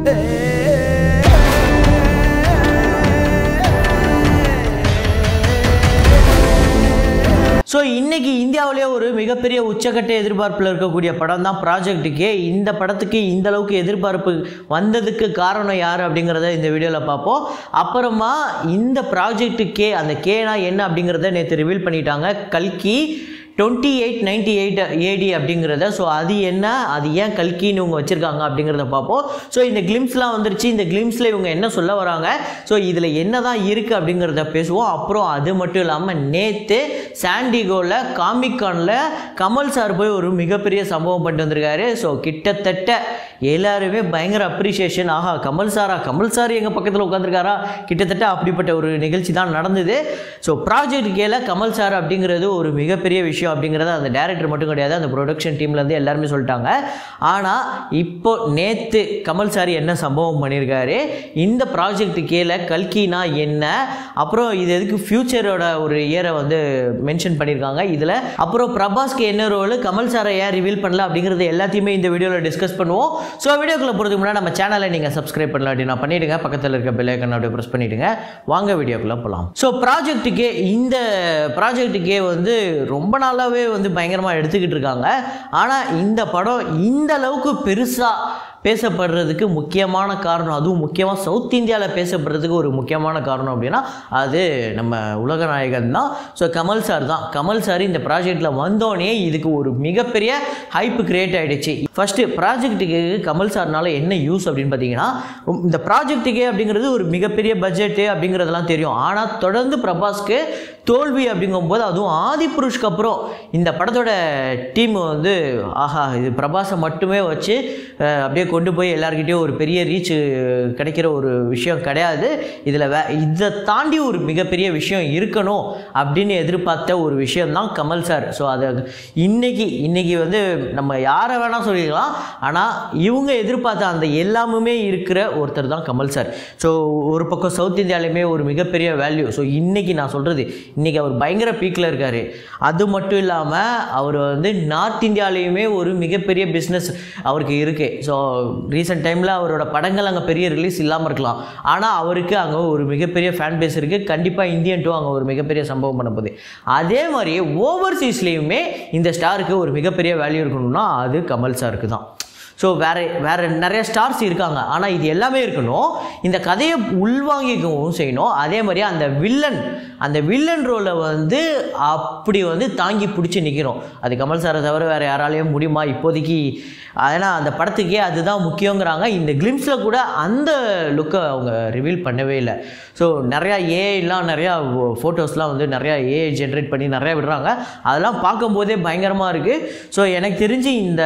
So இன்னைக்கு இந்தியாவிலேயே ஒரு மிகப்பெரிய உச்சக்கட்ட எதிர்பார்ப்பில் இருக்கக்கூடிய படம் தான் ப்ராஜெக்ட்டுக்கே இந்த படத்துக்கு இந்த அளவுக்கு எதிர்பார்ப்பு வந்ததுக்கு காரணம் யார் அப்படிங்கிறத இந்த வீடியோவில் பார்ப்போம் அப்புறமா இந்த ப்ராஜெக்ட்டுக்கே அந்த கேனா என்ன அப்படிங்கிறத நேற்று ரிவீல் பண்ணிட்டாங்க கல்கி twenty eight ninety eight AD அப்படிங்கிறத ஸோ அது என்ன அது ஏன் கல்கின்னு இவங்க வச்சுருக்காங்க அப்படிங்கிறத பார்ப்போம் ஸோ இந்த கிளிம்ஸ்லாம் வந்துருச்சு இந்த கிளிம்ஸில் இவங்க என்ன சொல்ல வராங்க ஸோ இதில் என்ன தான் இருக்குது அப்படிங்கிறத பேசுவோம் அப்புறம் அது மட்டும் இல்லாமல் நேற்று சாண்டிகோவில் காமிக்கானில் கமல் சார் போய் ஒரு மிகப்பெரிய சம்பவம் பண்ணிட்டு வந்திருக்காரு ஸோ கிட்டத்தட்ட எல்லாருமே பயங்கர அப்ரிசியேஷன் ஆஹா கமல் சாரா கமல் சார் எங்கள் பக்கத்தில் உட்காந்துருக்காரா கிட்டத்தட்ட அப்படிப்பட்ட ஒரு நிகழ்ச்சி தான் நடந்தது ஸோ ப்ராஜெக்ட் கேல கமல் சார் அப்படிங்கிறது ஒரு மிகப்பெரிய விஷயம் அப்படிங்கிறத அந்த டேரக்டர் மட்டும் கிடையாது அந்த ப்ரொடக்ஷன் டீம்லேருந்து எல்லாருமே சொல்லிட்டாங்க ஆனால் இப்போ நேற்று கமல் சார் என்ன சம்பவம் பண்ணியிருக்காரு இந்த ப்ராஜெக்ட் கீழே கல்கினா என்ன அப்புறம் இது எதுக்கு ஃப்யூச்சரோட ஒரு இயரை வந்து மென்ஷன் பண்ணியிருக்காங்க இதில் அப்புறம் பிரபாஸ்க்கு என்ன ரோல் கமல் சாரை ஏன் ரிவீல் பண்ணல அப்படிங்கிறது எல்லாத்தையுமே இந்த வீடியோவில் டிஸ்கஸ் பண்ணுவோம் ஸோ வீடியோக்குள்ள போகிறதுக்கு முன்னாடி நம்ம சேனலை நீங்கள் சப்ஸ்கிரைப் பண்ணல அப்படின்னா பண்ணிவிடுங்க பக்கத்தில் இருக்க பெல் ஐக்கன் அப்படியே ப்ரெஸ் பண்ணிவிடுங்க வாங்க வீடியோக்குள்ளே போகலாம் ஸோ ப்ராஜெக்ட்டுக்கே இந்த ப்ராஜெக்ட்டுக்கே வந்து ரொம்ப நாளாகவே வந்து பயங்கரமாக எடுத்துக்கிட்டு இருக்காங்க ஆனால் இந்த படம் இந்த அளவுக்கு பெருசாக பேசப்படுறதுக்கு முக்கியமான காரணம் அதுவும் முக்கியமாக சவுத் இந்தியாவில் பேசப்படுறதுக்கு ஒரு முக்கியமான காரணம் அப்படின்னா அது நம்ம உலகநாயகன் தான் ஸோ கமல் சார் தான் கமல் சார் இந்த ப்ராஜெக்டில் வந்தோடனே இதுக்கு ஒரு மிகப்பெரிய ஹைப் கிரியேட் ஆகிடுச்சு ஃபஸ்ட்டு ப்ராஜெக்ட்டுக்கு கமல் சார்னால என்ன யூஸ் அப்படின்னு பார்த்தீங்கன்னா இந்த ப்ராஜெக்ட்டுக்கே அப்படிங்கிறது ஒரு மிகப்பெரிய பட்ஜெட்டு அப்படிங்கிறதெல்லாம் தெரியும் ஆனால் தொடர்ந்து பிரபாஸ்க்கு தோல்வி அப்படிங்கும்போது அதுவும் ஆதி புருஷ்க்கு அப்புறம் இந்த படத்தோட டீம் வந்து ஆஹா இது பிரபாஸை மட்டுமே வச்சு அஹ், அப்படியே கொண்டு போய் எல்லார்கிட்டயும் ஒரு பெரிய ரீச் கிடைக்கிற ஒரு விஷயம் கிடையாது இதில் வே இதை தாண்டி ஒரு மிகப்பெரிய விஷயம் இருக்கணும் அப்படின்னு எதிர்பார்த்த ஒரு விஷயம் தான் கமல் சார் ஸோ அதை இன்னைக்கு இன்னைக்கு வந்து நம்ம யாரை வேணால் சொல்லிக்கலாம் ஆனால் இவங்க எதிர்பார்த்த அந்த எல்லாமுமே இருக்கிற ஒருத்தர் தான் கமல் சார் ஸோ ஒரு பக்கம் சவுத் இந்தியாலையுமே ஒரு மிகப்பெரிய வேல்யூ ஸோ இன்னைக்கு நான் சொல்கிறது இன்னைக்கு அவர் பயங்கர பீக்கில் இருக்கார் அது மட்டும் இல்லாமல் அவர் வந்து நார்த் இந்தியாலேயுமே ஒரு மிகப்பெரிய பிஸ்னஸ் அவருக்கு இருக்குது ஸோ ரீசெண்ட் டைமில் அவரோட படங்கள் அங்கே பெரிய ரிலீஸ் இல்லாமல் இருக்கலாம் ஆனால் அவருக்கு அங்கே ஒரு மிகப்பெரிய ஃபேன் பேஸ் இருக்குது கண்டிப்பாக இந்தியன் டூ அங்கே ஒரு மிகப்பெரிய சம்பவம் பண்ண போகுது அதே மாதிரி ஓவர்சீஸ்லேயுமே இந்த ஸ்டாருக்கு ஒரு மிகப்பெரிய வேல்யூ இருக்கணும்னா அது கமல் சாருக்கு தான் ஸோ வேற வேற நிறைய ஸ்டார்ஸ் இருக்காங்க ஆனால் இது எல்லாமே இருக்கணும் இந்த கதையை உள்வாங்கிக்கவும் செய்யணும் அதே மாதிரி அந்த வில்லன் அந்த வில்லன் ரோலை வந்து அப்படி வந்து தாங்கி பிடிச்சி நிற்கிறோம் அது கமல் சாரை தவிர வேறு யாராலையும் முடியுமா இப்போதைக்கு ஏன்னா அந்த படத்துக்கே அதுதான் முக்கியங்கிறாங்க இந்த கிளிம்ஸில் கூட அந்த லுக்கை அவங்க ரிவீல் பண்ணவே இல்லை ஸோ நிறையா ஏஐலாம் நிறையா ஃபோட்டோஸ்லாம் வந்து நிறையா ஏஐ ஜென்ரேட் பண்ணி நிறையா விடுறாங்க அதெல்லாம் பார்க்கும்போதே பயங்கரமாக இருக்குது ஸோ எனக்கு தெரிஞ்சு இந்த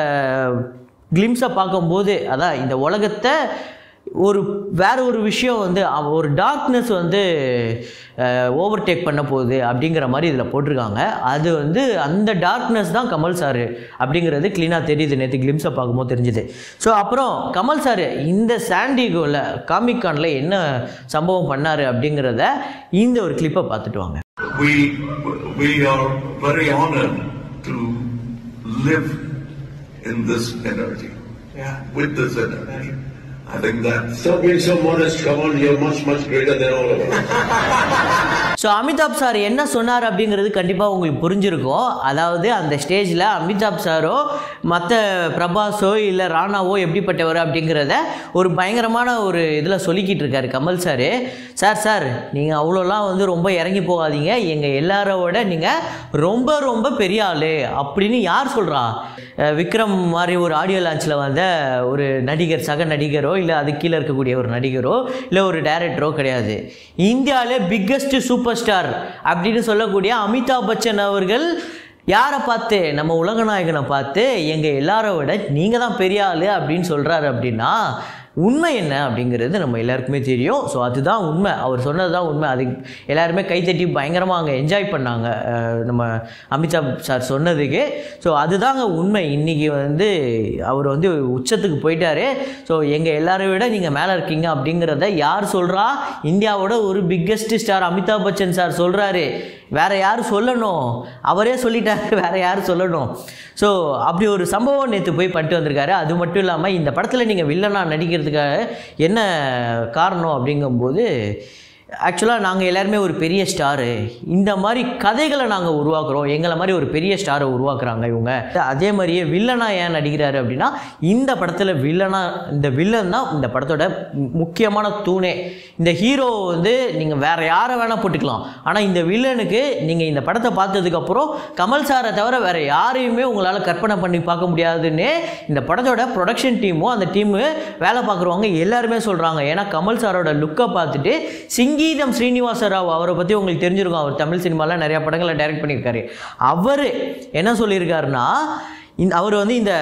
கிளிம்ஸை பார்க்கும்போது அதான் இந்த உலகத்தை ஒரு வேற ஒரு விஷயம் வந்து அவ- ஒரு டார்க்னஸ் வந்து ஓவர்டேக் பண்ண போகுது அப்படிங்கிற மாதிரி இதில் போட்டிருக்காங்க அது வந்து அந்த டார்க்னஸ் தான் கமல் சார் அப்படிங்கிறது க்ளீனாக தெரியுது நேற்று கிளிம்ஸை பார்க்கும்போது தெரிஞ்சுது ஸோ அப்புறம் கமல் சார் இந்த சாண்டிகோவில் காமிக்கானில் என்ன சம்பவம் பண்ணார் அப்படிங்கிறத இந்த ஒரு கிளிப்பை பார்த்துட்டு வாங்க we we are very honored to live in this energy. Yeah. With this energy. I think that's Stop being so modest. Come on, you're much, much greater than all of us. So Amitabh sir என்ன சொன்னார் அப்படிங்கிறது கண்டிப்பாக உங்களுக்கு புரிஞ்சிருக்கும் அதாவது அந்த ஸ்டேஜில் Amitabh sorrow மற்ற பிரபாஸோ இல்லை ராணாவோ எப்படிப்பட்டவர் அப்படிங்கிறத ஒரு பயங்கரமான ஒரு இதில் சொல்லிக்கிட்டு இருக்காரு கமல் சார் சார் சார் நீங்கள் அவ்வளோலாம் வந்து ரொம்ப இறங்கி போகாதீங்க எங்கள் எல்லாரோட நீங்கள் ரொம்ப ரொம்ப பெரிய ஆள் அப்படின்னு யார் சொல்கிறா விக்ரம் மாதிரி ஒரு ஆடியோ லான்ச்சில் வந்த ஒரு நடிகர் சக நடிகரோ இல்லை அது கீழே இருக்கக்கூடிய ஒரு நடிகரோ இல்லை ஒரு டைரக்டரோ கிடையாது இந்தியாவிலே பிக்கஸ்ட் சூப்பர் ஸ்டார் அப்படின்னு சொல்லக்கூடிய அமிதாப் பச்சன் அவர்கள் யாரை பார்த்து நம்ம உலகநாயகனை பார்த்து எங்கள் எல்லாரை விட நீங்கள் தான் பெரிய ஆள் அப்படின்னு சொல்கிறாரு அப்படின்னா உண்மை என்ன அப்படிங்கிறது நம்ம எல்லாருக்குமே தெரியும் ஸோ அதுதான் உண்மை அவர் சொன்னது தான் உண்மை அது எல்லாருமே கைத்தட்டி பயங்கரமாக அங்கே என்ஜாய் பண்ணாங்க அஹ் நம்ம அமிதாப் சார் சொன்னதுக்கு ஸோ அதுதாங்க உண்மை இன்றைக்கி வந்து அவர் வந்து உச்சத்துக்கு போயிட்டாரு ஸோ எங்கள் எல்லாரை விட நீங்கள் மேலே இருக்கீங்க அப்படிங்கிறத யார் சொல்கிறா இந்தியாவோட ஒரு biggest star Amitabh Bachchan sir சொல்கிறாரு வேற யார் சொல்லணும் அவரே சொல்லிட்டாரு வேற யார் சொல்லணும் ஸோ அப்படி ஒரு சம்பவம் நேற்று போய் பண்ணிட்டு வந்திருக்காரு அது மட்டும் இல்லாமல் இந்த படத்தில் நீங்கள் வில்லனாக நடிக்கிறது அப்படிங்கிறதுக்காக என்ன காரணம் அப்படிங்கும்போது ஆக்சுவலாக நாங்கள் எல்லாருமே ஒரு பெரிய ஸ்டாரு இந்த மாதிரி கதைகளை நாங்கள் உருவாக்குறோம் எங்களை மாதிரி ஒரு பெரிய ஸ்டாரை உருவாக்குறாங்க இவங்க அதே மாதிரியே வில்லனா ஏன் நடிக்கிறாரு அப்படின்னா இந்த படத்தில் வில்லனா இந்த வில்லன் தான் இந்த படத்தோட மு- முக்கியமான தூணே இந்த ஹீரோ வந்து நீங்கள் வேற யாரை வேணால் போட்டுக்கலாம் ஆனால் இந்த வில்லனுக்கு நீங்கள் இந்த படத்தை பார்த்ததுக்கப்புறம் கமல் சாரை தவிர வேற யாரையுமே உங்களால் கற்பனை பண்ணி பார்க்க முடியாதுன்னு இந்த படத்தோட ப்ரொடக்ஷன் டீமும் அந்த டீமு வேலை பார்க்குறவங்க எல்லாருமே சொல்கிறாங்க ஏன்னா கமல் சாரோட லுக்கை பார்த்துட்டு சிங்கீதம் ஸ்ரீனிவாச ராவ் அவரை பற்றி உங்களுக்கு தெரிஞ்சிருக்கும் அவர் தமிழ் சினிமாவில் நிறையா படங்களை டைரக்ட் பண்ணியிருக்காரு அவர் என்ன சொல்லியிருக்காருன்னா இந்த அவர் வந்து இந்த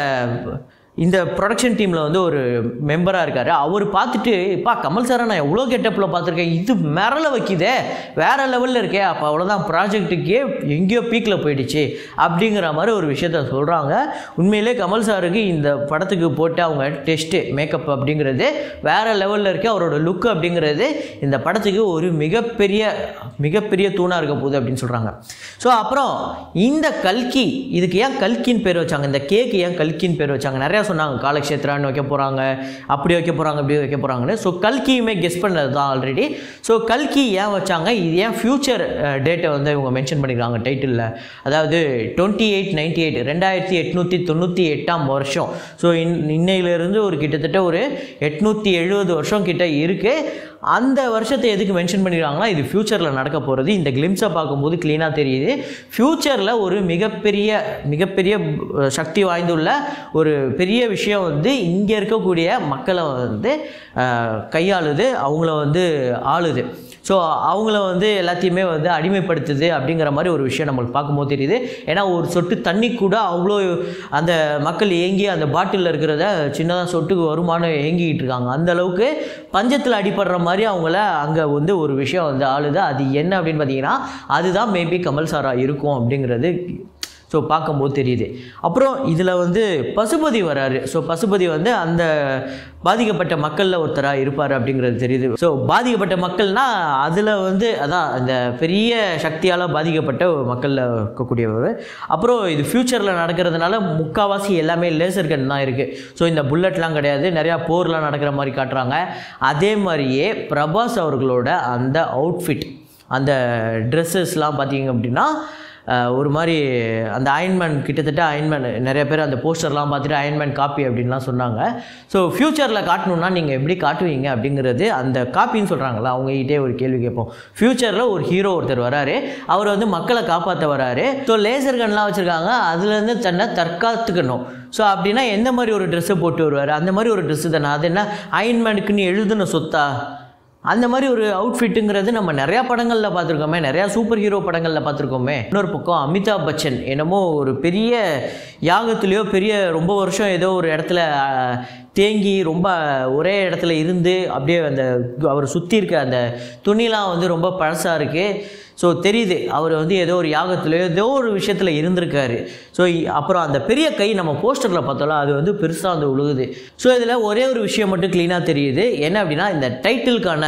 இந்த ப்ரொடக்ஷன் டீமில் வந்து ஒரு மெம்பராக இருக்கார் அவர் பார்த்துட்டு இப்பா கமல் சாரை நான் எவ்வளோ கெட்டப்பில் பார்த்துருக்கேன் இது மிரள வைக்குதே வேற லெவலில் இருக்கே அப்போ அவ்வளோதான் ப்ராஜெக்ட்டுக்கே எங்கேயோ பீக்கில் போயிடுச்சு அப்படிங்கிற மாதிரி ஒரு விஷயத்த சொல்கிறாங்க உண்மையிலே கமல் சாருக்கு இந்த படத்துக்கு போட்டு அவங்க டெஸ்ட்டு மேக்கப் அப்படிங்கிறது வேற லெவலில் இருக்கு அவரோட லுக் அப்படிங்கிறது இந்த படத்துக்கு ஒரு மிகப்பெரிய மிகப்பெரிய தூணாக இருக்க போகுது அப்படின்னு சொல்கிறாங்க ஸோ அப்புறம் இந்த கல்கி இதுக்கு ஏன் கல்கின்னு பேர் வச்சாங்க இந்த கேக்கு ஏன் கல்கின்னு பேர் வச்சாங்க நிறையா சொன்னாங்க காலக்ஷேத்ரான்னு வைக்க போகிறாங்க அப்படி வைக்க போகிறாங்க இப்படி வைக்க போகிறாங்கன்னு ஸோ கல்கியுமே கெஸ் பண்ணது தான் ஆல்ரெடி ஸோ கல்கி ஏன் வச்சாங்க இது ஏன் ஃப்யூச்சர் டேட்டை வந்து இவங்க மென்ஷன் பண்ணிக்கிறாங்க டைட்டிலில் அதாவது டுவெண்ட்டி எயிட் நைன்டி எயிட் ரெண்டாயிரத்தி எட்நூற்றி தொண்ணூற்றி எட்டாம் வருஷம் ஸோ இன் இன்னையிலிருந்து ஒரு கிட்டத்தட்ட ஒரு எட்நூற்றி எழுபது வருஷம் கிட்ட இருக்குது அந்த வருஷத்தை எதுக்கு மென்ஷன் பண்ணிடுறாங்கன்னா இது ஃப்யூச்சரில் நடக்க போகிறது இந்த கிளிம்ஸை பார்க்கும்போது க்ளீனாக தெரியுது ஃப்யூச்சரில் ஒரு மிகப்பெரிய மிகப்பெரிய அஹ், சக்தி வாய்ந்துள்ள ஒரு பெரிய விஷயம் வந்து இங்கே இருக்கக்கூடிய மக்களை வந்து அஹ், கையாளுது அவங்கள வந்து ஆளுது ஸோ அவங்கள வந்து எல்லாத்தையுமே வந்து அடிமைப்படுத்துது அப்படிங்கிற மாதிரி ஒரு விஷயம் நம்மளுக்கு பார்க்கும்போது தெரியுது ஏன்னா ஒரு சொட்டு தண்ணி கூட அவ்வளோ அந்த மக்கள் ஏங்கி அந்த பாட்டிலில் இருக்கிறத சின்னதாக சொட்டுக்கு வருமானம் ஏங்கிக்கிட்டு இருக்காங்க அந்த அளவுக்கு பஞ்சத்தில் அடிபடுற மாதிரி அவங்கள அங்கே வந்து ஒரு விஷயம் வந்து ஆளுது அது என்ன அப்படின்னு பார்த்தீங்கன்னா அதுதான் மேபி கமல் சாரா இருக்கும் அப்படிங்கிறது ஸோ பார்க்கும்போது தெரியுது அப்புறம் இதில் வந்து பசுபதி வராரு ஸோ பசுபதி வந்து அந்த பாதிக்கப்பட்ட மக்களில் ஒருத்தராக இருப்பார் அப்படிங்கிறது தெரியுது ஸோ பாதிக்கப்பட்ட மக்கள்னா அதில் வந்து அதான் அந்த பெரிய சக்தியால் பாதிக்கப்பட்ட மக்களில் இருக்கக்கூடியவர் அப்புறம் இது ஃப்யூச்சரில் நடக்கிறதுனால முக்கால்வாசி எல்லாமே லேசர் கன் தான் இருக்குது ஸோ இந்த புல்லட்லாம் கிடையாது நிறையா போர்லாம் நடக்கிற மாதிரி காட்டுறாங்க அதே மாதிரியே பிரபாஸ் அவர்களோட அந்த அவுட்ஃபிட் அந்த ட்ரெஸ்ஸஸ்லாம் பார்த்தீங்க அப்படின்னா அஹ், ஒரு மாதிரி அந்த அயன்மேன் கிட்டத்தட்ட அயன்மேன் நிறைய பேர் அந்த போஸ்டர்லாம் பார்த்துட்டு அயன்மேன் காப்பி அப்படின்லாம் சொன்னாங்க ஸோ ஃப்யூச்சரில் காட்டணுன்னா நீங்கள் எப்படி காட்டுவீங்க அப்படிங்கிறது அந்த காப்பின்னு சொல்கிறாங்களா அவங்ககிட்டே ஒரு கேள்வி கேட்போம் ஃப்யூச்சரில் ஒரு ஹீரோ ஒருத்தர் வராரு அவர் வந்து மக்களை காப்பாற்ற வராரு ஸோ லேசர் கன்லாம் வச்சுருக்காங்க அதுலேருந்து தன்னை தற்காத்துக்கணும் ஸோ அப்படின்னா எந்த மாதிரி ஒரு ட்ரெஸ்ஸை போட்டு வருவார் அந்த மாதிரி ஒரு ட்ரெஸ்ஸு தானே அது என்ன அயன்மேனுக்குன்னு எழுதுன சொத்தா அந்த மாதிரி ஒரு அவுட்ஃபிட்டுங்கிறது நம்ம நிறையா படங்களில் பார்த்துருக்கோமே நிறையா சூப்பர் ஹீரோ படங்களில் பார்த்துருக்கோமே இன்னொரு பக்கம் அமிதாப் பச்சன் என்னமோ ஒரு பெரிய யாகத்துலேயோ பெரிய ரொம்ப வருஷம் ஏதோ ஒரு இடத்துல அஹ், தேங்கி ரொம்ப ஒரே இடத்துல இருந்து அப்படியே அந்த அவர் சுற்றி இருக்க அந்த துணிலாம் வந்து ரொம்ப பழசாக இருக்குது ஸோ தெரியுது அவர் வந்து ஏதோ ஒரு யாகத்தில் ஏதோ ஒரு விஷயத்தில் இருந்திருக்காரு ஸோ அப்புறம் அந்த பெரிய கை நம்ம போஸ்டரில் பார்த்தோம்ல அது வந்து பெருசாக வந்து உழுகுது ஸோ இதில் ஒரே ஒரு விஷயம் மட்டும் க்ளீனாக தெரியுது என்ன அப்படின்னா இந்த டைட்டிலுக்கான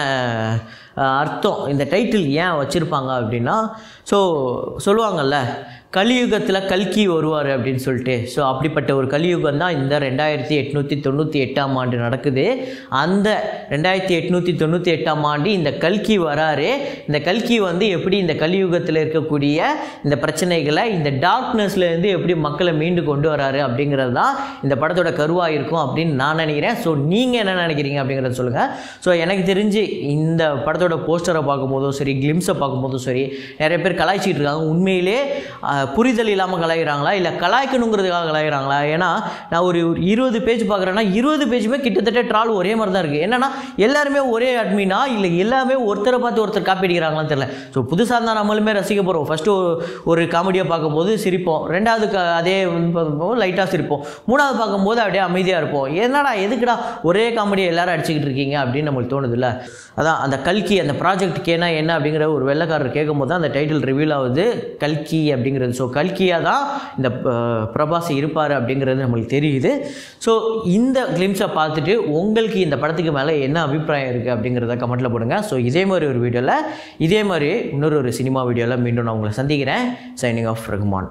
அஹ், அர்த்தம் இந்த டைட்டில் ஏன் வச்சுருப்பாங்க அப்படின்னா ஸோ சொல்லுவாங்கல்ல கலியுகத்தில் கல்கி வருவார் அப்படின்னு சொல்லிட்டு ஸோ அப்படிப்பட்ட ஒரு கலியுகம் தான் இந்த ரெண்டாயிரத்தி எட்நூற்றி தொண்ணூற்றி எட்டாம் ஆண்டு நடக்குது அந்த ரெண்டாயிரத்தி எட்நூற்றி தொண்ணூற்றி எட்டாம் ஆண்டு இந்த கல்கி வராரு இந்த கல்கி வந்து எப்படி இந்த கலியுகத்தில் இருக்கக்கூடிய இந்த பிரச்சனைகளை இந்த டார்க்னஸ்லேருந்து எப்படி மக்களை மீண்டு கொண்டு வராரு அப்படிங்கிறது தான் இந்த படத்தோட கருவாக இருக்கும் அப்படின்னு நான் நினைக்கிறேன் ஸோ நீங்கள் என்ன நினைக்கிறீங்க அப்படிங்கிறத சொல்லுங்கள் ஸோ எனக்கு தெரிஞ்சு இந்த படத்தோட போஸ்டரை பார்க்கும்போதும் சரி கிளிம்ஸை பார்க்கும்போதும் சரி நிறைய பேர் கலாய்ச்சிட்டு இருக்காங்க உண்மையிலே அஹ், புரிதல் இல்லாமல் கலாய்கிறாங்களா இல்லை கலாய்க்கணுங்கிறதுக்காக கலாய்கிறாங்களா ஏன்னா நான் ஒரு இருபது பேஜ் பார்க்குறேன்னா இருபது பேஜுமே கிட்டத்தட்ட ட்ரால் ஒரே மாதிரி தான் இருக்குது என்னன்னா எல்லாருமே ஒரே அட்மினா இல்லை எல்லாமே ஒருத்தரை பார்த்து ஒருத்தர் காப்பி அடிக்கிறாங்களான்னு தெரியல ஸோ புதுசாக தான் நம்மளுமே ரசிக்க போகிறோம் ஃபஸ்ட்டு ஒரு காமெடியை பார்க்கும்போது சிரிப்போம் ரெண்டாவது க அதே லைட்டாக சிரிப்போம் மூணாவது பார்க்கும்போது அப்படியே அமைதியாக இருப்போம் என்னடா எதுக்குடா ஒரே காமெடியை எல்லாரும் அடிச்சுக்கிட்டு இருக்கீங்க அப்படின்னு நம்மளுக்கு தோணுதுல்ல அதான் அந்த கல்கி அந்த ப்ராஜெக்ட் கேனா என்ன அப்படிங்கிற ஒரு வெள்ளைக்காரர் கேட்கும்போது தான் அந்த டைட்டில் ரிவீல் ஆகுது கல்கி அப்படிங்கிறது ஸோ கல்கியாக தான் இந்த அஹ், பிரபாஸ் இருப்பார் அப்படிங்கிறது நம்மளுக்கு தெரியுது ஸோ இந்த கிளிம்ஸை பார்த்துட்டு உங்களுக்கு இந்த படத்துக்கு மேலே என்ன அபிப்பிராயம் இருக்குது அப்படிங்கிறத கமெண்ட்டில் போடுங்க ஸோ இதே மாதிரி ஒரு வீடியோவில் இதே மாதிரி இன்னொரு ஒரு சினிமா வீடியோவில் மீண்டும் நான் உங்களை சந்திக்கிறேன் சைனிங் ஆஃப் ரகுமான்